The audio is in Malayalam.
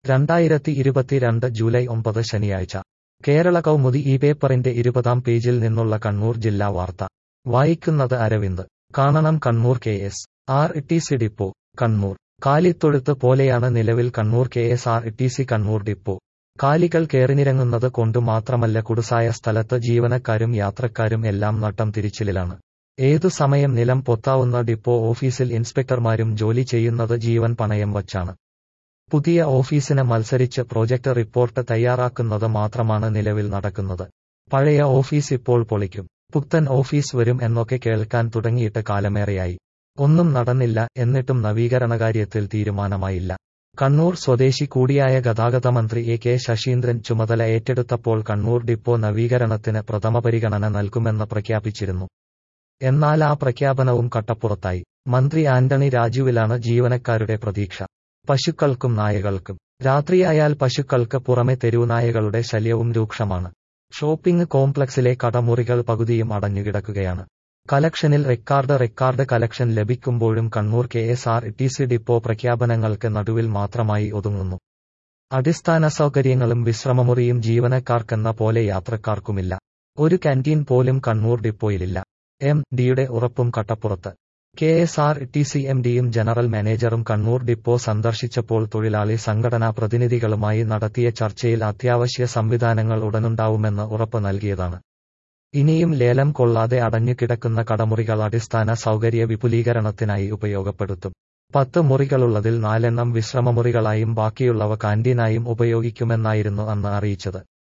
രണ്ടായിരത്തി ഇരുപത്തിരണ്ട് ജൂലൈ ഒമ്പത് ശനിയാഴ്ച കേരള കൗമുദി ഈ പേപ്പറിന്റെ ഇരുപതാം പേജിൽ നിന്നുള്ള കണ്ണൂർ ജില്ലാ വാർത്ത വായിക്കുന്നത് അരവിന്ദ് കാണണം Kannur K S R T C depot Kannur കാലിത്തൊഴുത്ത് പോലെയാണ് നിലവിൽ Kannur K S R T C Kannur depot കാലികൾ കേറിനിരങ്ങുന്നത് കൊണ്ട് മാത്രമല്ല കുടുസായ സ്ഥലത്ത് ജീവനക്കാരും യാത്രക്കാരും എല്ലാം നട്ടം തിരിച്ചിലിലാണ് ഏതു സമയം നിലം പൊത്താവുന്ന ഡിപ്പോ ഓഫീസിൽ ഇൻസ്പെക്ടർമാരും ജോലി ചെയ്യുന്നത് ജീവൻ പണയം വച്ചാണ് പുതിയ ഓഫീസിന് മത്സരിച്ച് പ്രോജക്ട് റിപ്പോർട്ട് തയ്യാറാക്കുന്നത് മാത്രമാണ് നിലവിൽ നടക്കുന്നത് പഴയ ഓഫീസ് ഇപ്പോൾ പൊളിക്കും പുത്തൻ ഓഫീസ് വരും എന്നൊക്കെ കേൾക്കാൻ തുടങ്ങിയിട്ട് കാലമേറെയായി ഒന്നും നടന്നില്ല എന്നിട്ടും നവീകരണകാര്യത്തിൽ തീരുമാനമായില്ല കണ്ണൂർ സ്വദേശി കൂടിയായ ഗതാഗത മന്ത്രി എ കെ ശശീന്ദ്രൻ ചുമതല ഏറ്റെടുത്തപ്പോൾ കണ്ണൂർ ഡിപ്പോ നവീകരണത്തിന് പ്രഥമ പരിഗണന നൽകുമെന്ന് പ്രഖ്യാപിച്ചിരുന്നു എന്നാൽ ആ പ്രഖ്യാപനവും കട്ടപ്പുറത്തായി മന്ത്രി ആന്റണി രാജുവിലാണ് ജീവനക്കാരുടെ പ്രതീക്ഷ പശുക്കൾക്കും നായകൾക്കും രാത്രിയായാൽ പശുക്കൾക്ക് പുറമെ തെരുവുനായകളുടെ ശല്യവും രൂക്ഷമാണ് ഷോപ്പിംഗ് കോംപ്ലക്സിലെ കടമുറികൾ പകുതിയും അടഞ്ഞുകിടക്കുകയാണ് കലക്ഷനിൽ റെക്കാർഡ് റെക്കാർഡ് കലക്ഷൻ ലഭിക്കുമ്പോഴും Kannur K S R T C depot പ്രഖ്യാപനങ്ങൾക്ക് നടുവിൽ മാത്രമായി ഒതുങ്ങുന്നു അടിസ്ഥാന സൗകര്യങ്ങളും വിശ്രമമുറിയും ജീവനക്കാർക്കെന്ന പോലെ യാത്രക്കാർക്കുമില്ല ഒരു കാന്റീൻ പോലും കണ്ണൂർ ഡിപ്പോയിലില്ല എം ഡിയുടെ ഉറപ്പും കട്ടപ്പുറത്ത് K S R T C M ഡിയും ജനറൽ മാനേജറും കണ്ണൂർ ഡിപ്പോ സന്ദർശിച്ചപ്പോൾ തൊഴിലാളി സംഘടനാ പ്രതിനിധികളുമായി നടത്തിയ ചർച്ചയിൽ അത്യാവശ്യ സംവിധാനങ്ങൾ ഉടനുണ്ടാവുമെന്ന് ഉറപ്പ് നൽകിയതാണ് ഇനിയും ലേലം കൊള്ളാതെ അടഞ്ഞുകിടക്കുന്ന കടമുറികൾ അടിസ്ഥാന സൗകര്യ വിപുലീകരണത്തിനായി ഉപയോഗപ്പെടുത്തും പത്ത് മുറികളുള്ളതിൽ നാലെണ്ണം വിശ്രമമുറികളായും ബാക്കിയുള്ളവ കാന്റീനായും ഉപയോഗിക്കുമെന്നായിരുന്നു അന്ന് അറിയിച്ചത്